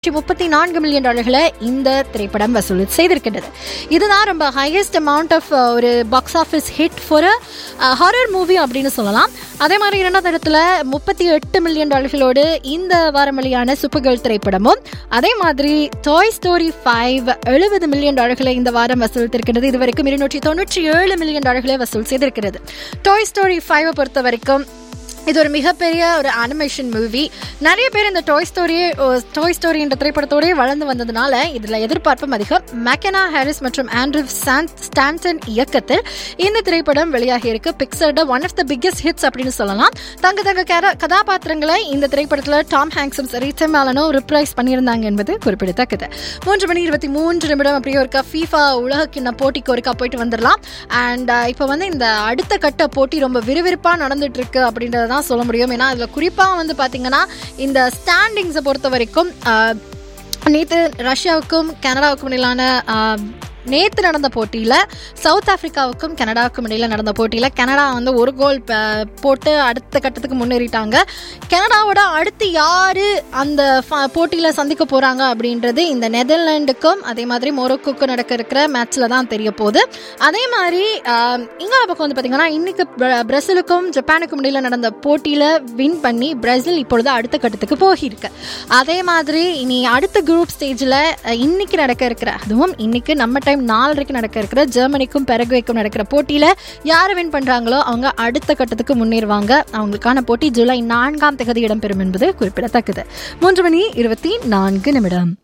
முப்பத்தி நான்கு மில்லியன் டாலர்களை இந்த திரைப்படம் வசூல் செய்திருக்கின்றது இதுதான் ரொம்ப ஹையஸ்ட் அமௌண்ட் ஆஃப் ஒரு box office hit for horror movie அப்படின்னு சொல்லலாம் அதே மாதிரி இரண்டாவது இடத்துல முப்பத்தி எட்டு மில்லியன் டாலர்களோடு இந்த வாரம் வெளியான சூப்பர் கேர்ள் திரைப்படமும் அதே மாதிரி டாய் ஸ்டோரி ஃபைவ் எழுபது மில்லியன் டாலர்களை இந்த வாரம் வசூலித்திருக்கிறது இது வரைக்கும் இருநூற்றி தொண்ணூற்றி ஏழு மில்லியன் டாலர்களை வசூல் செய்திருக்கிறது டாய் ஸ்டோரி ஃபைவை பொறுத்த வரைக்கும் இது ஒரு மிகப்பெரிய ஒரு அனிமேஷன் மூவி நிறைய பேர் இந்த டாய் ஸ்டோரியே டாய் ஸ்டோரி என்ற திரைப்படத்தோடய வளர்ந்து வந்ததுனால இதில் எதிர்பார்ப்பும் அதிகம் மெக்கனா ஹாரிஸ் மற்றும் ஆண்ட்ரூ சான் ஸ்டான்சன் இயக்கத்தில் இந்த திரைப்படம் வெளியாகி இருக்கு பிக்சர்ட one of the biggest hits அப்படின்னு சொல்லலாம் தங்க தங்க கேர கதாபாத்திரங்களை இந்த திரைப்படத்தில் டாம் ஹேங்ஸும் சரி டிம் ஆலனும் ரிப்ரைஸ் பண்ணியிருந்தாங்க என்பது குறிப்பிடத்தக்கது மூன்று மணி இருபத்தி மூன்று நிமிடம் அப்படியே ஒருக்கா ஃபீஃபா உலக கிண்ண போட்டிக்கு ஒருக்கா போயிட்டு வந்துடலாம் அண்ட் இப்போ வந்து இந்த அடுத்த கட்ட போட்டி ரொம்ப விறுவிறுப்பாக நடந்துட்டு இருக்கு அப்படின்றத தான் சொல்ல முடியும் ஏன்னா அதில் குறிப்பாக வந்து பார்த்தீங்கன்னா இந்த ஸ்டாண்டிங்ஸை பொறுத்த வரைக்கும் நேற்று ரஷ்யாவுக்கும் கனடாவுக்கும் இடையிலான நேற்று நடந்த போட்டியில் சவுத் ஆஃப்ரிக்காவுக்கும் கனடாவுக்கும் இடையில் நடந்த போட்டியில் கனடா வந்து ஒரு கோல் போட்டு அடுத்த கட்டத்துக்கு முன்னேறிட்டாங்க கனடாவோட அடுத்து யார் அந்த போட்டியில் சந்திக்க போகிறாங்க அப்படின்றது இந்த நெதர்லாண்டுக்கும் அதே மாதிரி மொரோக்கோக்கும் நடக்க இருக்கிற மேட்ச்சில் தான் தெரிய போகுது அதே மாதிரி இங்கால பக்கம் வந்து பார்த்திங்கன்னா இன்றைக்கி பிரசிலுக்கும் ஜப்பானுக்கும் இடையில் நடந்த போட்டியில் வின் பண்ணி பிரேசில் இப்பொழுது அடுத்த கட்டத்துக்கு போகியிருக்கு அதே மாதிரி இனி அடுத்த குரூப் ஸ்டேஜில் இன்னைக்கு நடக்க இருக்கிற அதுவும் இன்னைக்கு நம்ம டைம் நாலரைக்கு நடக்க இருக்கிற ஜெர்மனிக்கும் பெரகுவேக்கும் நடக்கிற போட்டியில் யார் வின் பண்ணுறாங்களோ அவங்க அடுத்த கட்டத்துக்கு முன்னேறுவாங்க அவங்களுக்கான போட்டி ஜூலை நான்காம் தேதி இடம்பெறும் என்பது குறிப்பிடத்தக்கது மூன்று மணி இருபத்தி நான்கு நிமிடம்